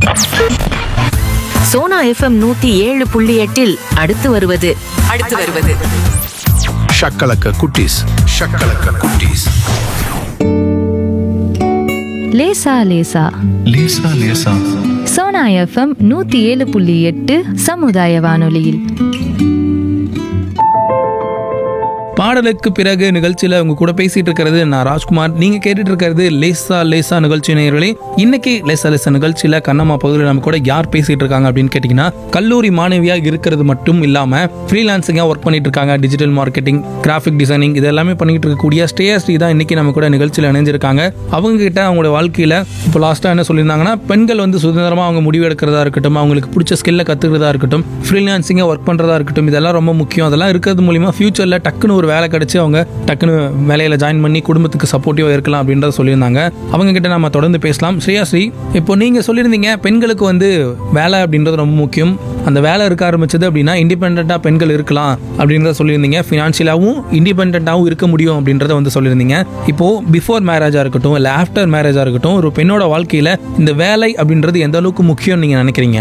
Sona FM நூத்தி ஏழு புள்ளி எட்டில் அடுத்து வருவது அடுத்து வருவது ஷக்கலக்க குட்டீஸ் ஷக்கலக்க குட்டீஸ் லேசா லேசா லேசா லேசா சோனா எஃப்எம் நூத்தி ஏழு புள்ளி எட்டு சமுதாய வானொலியில் பாடலுக்கு பிறகு நிகழ்ச்சியில் உங்க கூட பேசிட்டு இருக்கிறது நான் ராஜ்குமார் நீங்க கேட்டுட்டு இருக்கிறது லேசா லேசா நிகழ்ச்சி நேயர்களே இன்னைக்கு லேசா லேசா நிகழ்ச்சியில கண்ணம்மா பகுதியில் நம்ம கூட யார் பேசிட்டு இருக்காங்க அப்படின்னு கேட்டீங்கன்னா கல்லூரி மாணவியா இருக்கிறது மட்டும் இல்லாம ஃப்ரீலான்சிங்கா ஒர்க் பண்ணிட்டு இருக்காங்க டிஜிட்டல் மார்க்கெட்டிங் கிராஃபிக் டிசைனிங் இது எல்லாமே பண்ணிட்டு இருக்கக்கூடிய ஸ்ரீ தான் இன்னைக்கு நம்ம கூட நிகழ்ச்சியில் இணைஞ்சிருக்காங்க அவங்க கிட்ட அவங்களோட வாழ்க்கையில இப்போ லாஸ்டா என்ன சொல்லியிருந்தாங்கன்னா பெண்கள் வந்து சுதந்திரமா அவங்க முடிவு எடுக்கிறதா இருக்கட்டும் அவங்களுக்கு பிடிச்ச ஸ்கில்ல கத்துக்கிறதா இருக்கட்டும் ஃப்ரீலான்சிங்கா ஒர்க் பண்றதா இருக்கட்டும் இதெல்லாம் ரொம்ப முக்கியம் அதெல்லாம் இருக்கிறது மூலியமா ஃபியூச்சர்ல டக்குன்னு ஒரு வேலை கிடைச்சு அவங்க டக்குன்னு வேலையில ஜாயின் பண்ணி குடும்பத்துக்கு சப்போர்ட்டிவா இருக்கலாம் அப்படின்றத சொல்லியிருந்தாங்க அவங்க கிட்ட நம்ம தொடர்ந்து பேசலாம் ஸ்ரீயாஸ்ரீ இப்போ நீங்க சொல்லியிருந்தீங்க பெண்களுக்கு வந்து வேலை அப்படின்றது ரொம்ப முக்கியம் அந்த வேலை இருக்க ஆரம்பிச்சது அப்படின்னா இண்டிபெண்ட்டாக பெண்கள் இருக்கலாம் அப்படின்றத சொல்லியிருந்தீங்க ஃபினான்ஷியலாகவும் இண்டிபெண்ட்டாகவும் இருக்க முடியும் அப்படின்றத வந்து சொல்லியிருந்தீங்க இப்போ பிஃபோர் மேரேஜாக இருக்கட்டும் இல்லை ஆஃப்டர் மேரேஜாக இருக்கட்டும் ஒரு பெண்ணோட வாழ்க்கையில் இந்த வேலை அப்படின்றது எந்த அளவுக்கு முக்கியம் நீங்கள் நினைக்கிறீங்க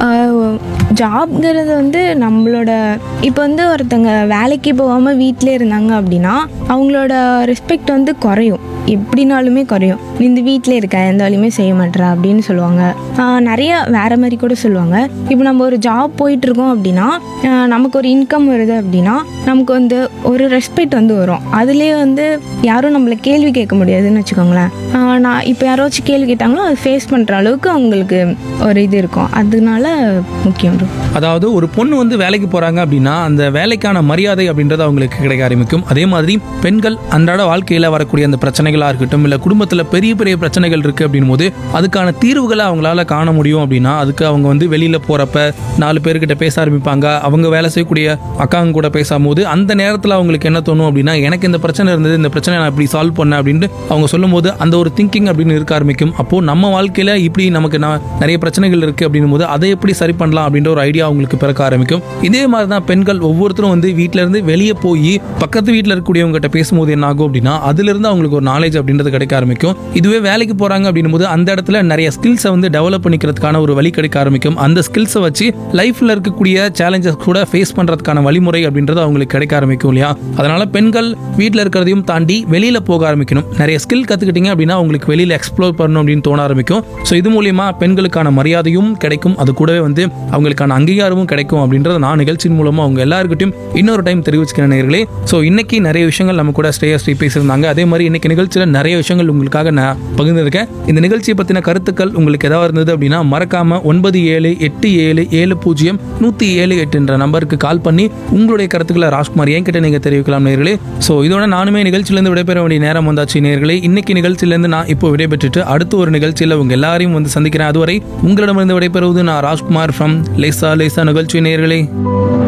ஜாப்ங்கிறது வந்து நம்மளோட இப்போ வந்து ஒருத்தங்க வேலைக்கு போகாமல் வீட்டிலே இருந்தாங்க அப்படின்னா அவங்களோட ரெஸ்பெக்ட் வந்து குறையும் எப்படினாலுமே குறையும் நீ இந்த வீட்டிலே இருக்க எந்த வேலையுமே செய்ய மாட்டேற அப்படின்னு சொல்லுவாங்க ஆஹ் நிறைய வேற மாதிரி கூட சொல்லுவாங்க இப்போ நம்ம ஒரு ஜாப் போயிட்டு இருக்கோம் அப்படின்னா ஆஹ் நமக்கு ஒரு இன்கம் வருது அப்படின்னா நமக்கு வந்து ஒரு ரெஸ்பெக்ட் வந்து வரும் அதுலேயே வந்து யாரும் நம்மளை கேள்வி கேட்க முடியாதுன்னு வச்சுக்கோங்களேன் ஆஹ் நான் இப்போ யாராச்சும் கேள்வி கேட்டாங்களோ அதை ஃபேஸ் பண்ணுற அளவுக்கு அவங்களுக்கு ஒரு இது இருக்கும் அதனால முக்கியம் bro. அதாவது ஒரு பொண்ணு வந்து வேலைக்கு போறாங்க அப்படின்னா அந்த வேலைக்கான மரியாதை அப்படின்றது அவங்களுக்கு கிடைக்க ஆரம்பிக்கும் அதே மாதிரி பெண்கள் அன்றாட வாழ்க்கையில வரக்கூடிய அந்த பிரச்சனைகளா இருக்கட்டும் இல்ல குடும்பத்துல பெரிய பெரிய பிரச்சனைகள் இருக்கு அப்படின் போது அதுக்கான தீர்வுகளை அவங்களால காண முடியும் அப்படின்னா அதுக்கு அவங்க வந்து வெளியில போறப்ப நாலு பேர்கிட்ட பேச ஆரம்பிப்பாங்க அவங்க வேலை செய்யக்கூடிய அக்காங்க கூட பேசும்போது அந்த நேரத்துல அவங்களுக்கு என்ன தோணும் அப்படின்னா எனக்கு இந்த பிரச்சனை இருந்தது இந்த பிரச்சனை நான் இப்படி சால்வ் பண்ணேன் அப்படின்ட்டு அவங்க சொல்லும்போது அந்த ஒரு திங்கிங் அப்படின்னு இருக்க ஆரம்பிக்கும் அப்போ நம்ம வாழ்க்கையில இப்படி நமக்கு ந- நிறைய பிரச்சனைகள் இருக்கு அப்படின்னும் போது அதை எப்படி சரி பண்ணலாம் அப்படின்ற ஒரு ஐடியா அவங்களுக்கு பிறக்க ஆரம்பிக்கும் இதே மாதிரி தான் பெண்கள் ஒவ்வொருத்தரும் வந்து வீட்ல இருந்து வெளியே போய் பக்கத்து வீட்டில் இருக்கக்கூடியவங்க கிட்ட பேசும்போது என்ன ஆகும் அப்படின்னா அதுல இருந்து அவங்களுக்கு ஒரு நாலேஜ் அப்படின்றது கிடைக்க ஆரம்பிக்கும் இதுவே வேலைக்கு போறாங்க அப்படின்னும் போது அந்த இடத்துல நிறைய ஸ்கில்ஸை வந்து டெவலப் பண்ணிக்கிறதுக்கான ஒரு வழி கிடைக்க ஆரம்பிக்கும் அந்த ஸ்கில்ஸை வச்சு லைஃப்ல இருக்கக்கூடிய சேலஞ்சஸ் கூட ஃபேஸ் பண்றதுக்கான வழிமுறை அப்படின்றது அவங்களுக்கு கிடைக்க ஆரம்பிக்கும் இல்லையா அதனால பெண்கள் வீட்டில் இருக்கிறதையும் தாண்டி வெளியில போக ஆரம்பிக்கணும் நிறைய ஸ்கில் கத்துக்கிட்டீங்க அப்படின்னா உங்களுக்கு வெளியில எக்ஸ்ப்ளோர் பண்ணணும் அப்படின்னு தோண ஆரம்பிக்கும் ஸோ இது மூலியமா பெண்களுக்கான மரியாதையும் கிடைக்கும் அது கூடவே வந்து அவங்களுக்கான அங்கீகாரமும் கிடைக்கும் அப்படின்றத நான் நிகழ்ச்சியின் மூலமா அவங்க எல்லாருக்கிட்டையும் இன்னொரு டைம் தெரிவிச்சுக்கிறேன் நேர்களே ஸோ இன்னைக்கு நிறைய விஷயங்கள் நம்ம கூட ஸ்ரேயா ஸ்ரீ பேசியிருந்தாங்க அதே மாதிரி இன்னைக்கு நிகழ்ச்சியில் நிறைய விஷயங்கள் உங்களுக்காக நான் பகிர்ந்திருக்கேன் இந்த நிகழ்ச்சியை பற்றின கருத்துக்கள் உங்களுக்கு ஏதாவது இருந்தது அப்படின்னா மறக்காம ஒன்பது ஏழு எட்டு ஏழு ஏழு பூஜ்ஜியம் நூற்றி ஏழு எட்டுன்ற நம்பருக்கு கால் பண்ணி உங்களுடைய கருத்துக்களை ராஜ்குமார் என்கிட்ட நீங்கள் தெரிவிக்கலாம் நேர்களே ஸோ இதோட நானுமே நிகழ்ச்சியிலேருந்து விடைபெற வேண்டிய நேரம் வந்தாச்சு நேர்களே இன்னைக்கு நிகழ்ச்சியிலேருந்து நான் இப்போ விடைபெற்றுட்டு அடுத்த ஒரு நிகழ்ச்சியில் உங்க எல்லாரையும் வந்து சந்திக்கிறேன் அதுவரை உங்களிடமிருந்து விடைபெறுவது நான் ராஜ்குமார் ஃப்ரம் லேசா லேசா நிகழ்ச்சி நேர்களே